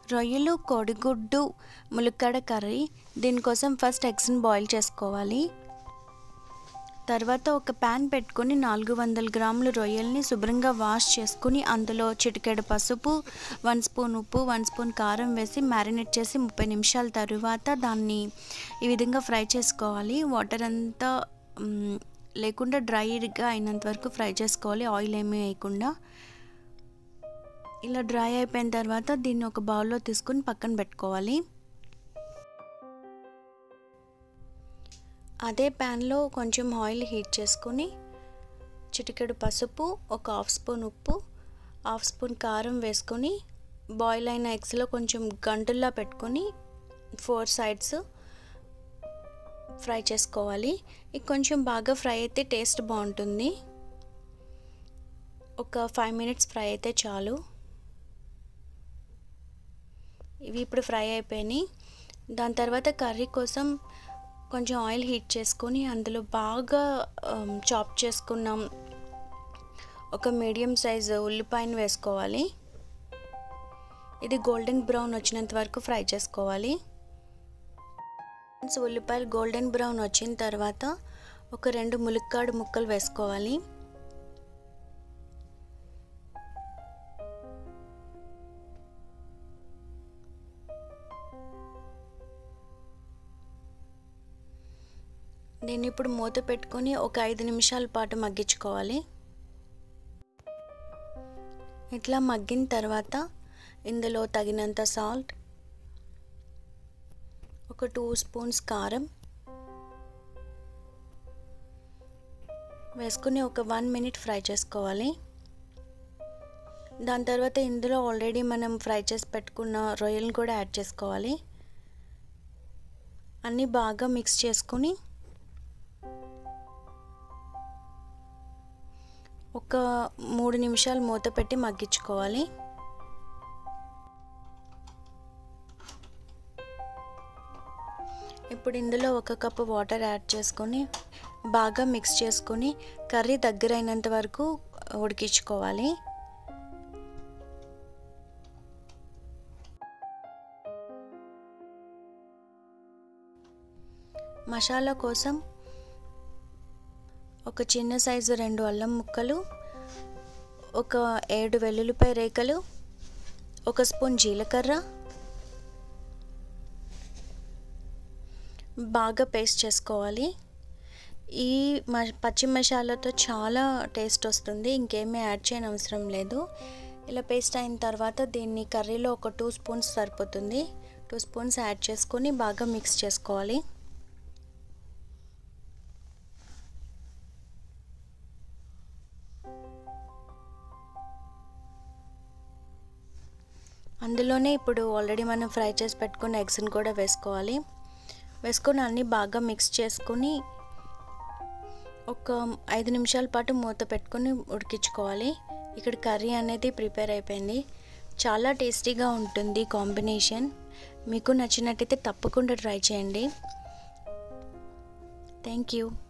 రొయ్యలు కోడిగుడ్డు ములక్కాడ కర్రీ దీనికోసం ఫస్ట్ ఎగ్స్ని బాయిల్ చేసుకోవాలి తర్వాత ఒక ప్యాన్ పెట్టుకొని నాలుగు వందల గ్రాముల రొయ్యల్ని శుభ్రంగా వాష్ చేసుకుని అందులో చిటికెడు పసుపు వన్ స్పూన్ ఉప్పు వన్ స్పూన్ కారం వేసి మ్యారినేట్ చేసి ముప్పై నిమిషాల తరువాత దాన్ని ఈ విధంగా ఫ్రై చేసుకోవాలి వాటర్ అంతా మ్, లేకుండా డ్రైగా అయినంత వరకు ఫ్రై చేసుకోవాలి ఆయిల్ ఏమీ వేయకుండా ఇలా డ్రై అయిపోయిన తర్వాత దీన్ని ఒక బౌల్లో తీసుకుని పక్కన పెట్టుకోవాలి అదే ప్యాన్లో కొంచెం ఆయిల్ హీట్ చేసుకొని చిటికెడు పసుపు ఒక హాఫ్ స్పూన్ ఉప్పు హాఫ్ స్పూన్ కారం వేసుకొని బాయిల్ అయిన ఎగ్స్లో కొంచెం గంటుల్లా పెట్టుకొని ఫోర్ సైడ్స్ ఫ్రై చేసుకోవాలి ఇది కొంచెం బాగా ఫ్రై అయితే టేస్ట్ బాగుంటుంది ఒక ఫైవ్ మినిట్స్ ఫ్రై అయితే చాలు ఇవి ఇప్పుడు ఫ్రై అయిపోయినాయి దాని తర్వాత కర్రీ కోసం కొంచెం ఆయిల్ హీట్ చేసుకొని అందులో బాగా చాప్ చేసుకున్నాం ఒక మీడియం సైజు ఉల్లిపాయను వేసుకోవాలి ఇది గోల్డెన్ బ్రౌన్ వచ్చినంత వరకు ఫ్రై చేసుకోవాలి ఉల్లిపాయలు గోల్డెన్ బ్రౌన్ వచ్చిన తర్వాత ఒక రెండు ములక్కాడు ముక్కలు వేసుకోవాలి దీన్ని ఇప్పుడు మూత పెట్టుకొని ఒక ఐదు నిమిషాల పాటు మగ్గించుకోవాలి ఇట్లా మగ్గిన తర్వాత ఇందులో తగినంత సాల్ట్ ఒక టూ స్పూన్స్ కారం వేసుకుని ఒక వన్ మినిట్ ఫ్రై చేసుకోవాలి దాని తర్వాత ఇందులో ఆల్రెడీ మనం ఫ్రై చేసి పెట్టుకున్న రొయ్యలను కూడా యాడ్ చేసుకోవాలి అన్నీ బాగా మిక్స్ చేసుకుని ఒక మూడు నిమిషాలు మూత పెట్టి మగ్గించుకోవాలి ఇప్పుడు ఇందులో ఒక కప్పు వాటర్ యాడ్ చేసుకొని బాగా మిక్స్ చేసుకొని కర్రీ దగ్గరైనంత వరకు ఉడికించుకోవాలి మసాలా కోసం ఒక చిన్న సైజు రెండు అల్లం ముక్కలు ఒక ఏడు వెల్లుల్లిపాయ రేఖలు ఒక స్పూన్ జీలకర్ర బాగా పేస్ట్ చేసుకోవాలి ఈ మ పచ్చి మసాలాతో చాలా టేస్ట్ వస్తుంది ఇంకేమీ యాడ్ చేయని అవసరం లేదు ఇలా పేస్ట్ అయిన తర్వాత దీన్ని కర్రీలో ఒక టూ స్పూన్స్ సరిపోతుంది టూ స్పూన్స్ యాడ్ చేసుకొని బాగా మిక్స్ చేసుకోవాలి అందులోనే ఇప్పుడు ఆల్రెడీ మనం ఫ్రై చేసి పెట్టుకున్న ఎగ్స్ని కూడా వేసుకోవాలి వేసుకొని అన్నీ బాగా మిక్స్ చేసుకొని ఒక ఐదు నిమిషాల పాటు మూత పెట్టుకొని ఉడికించుకోవాలి ఇక్కడ కర్రీ అనేది ప్రిపేర్ అయిపోయింది చాలా టేస్టీగా ఉంటుంది కాంబినేషన్ మీకు నచ్చినట్టయితే తప్పకుండా ట్రై చేయండి థ్యాంక్ యూ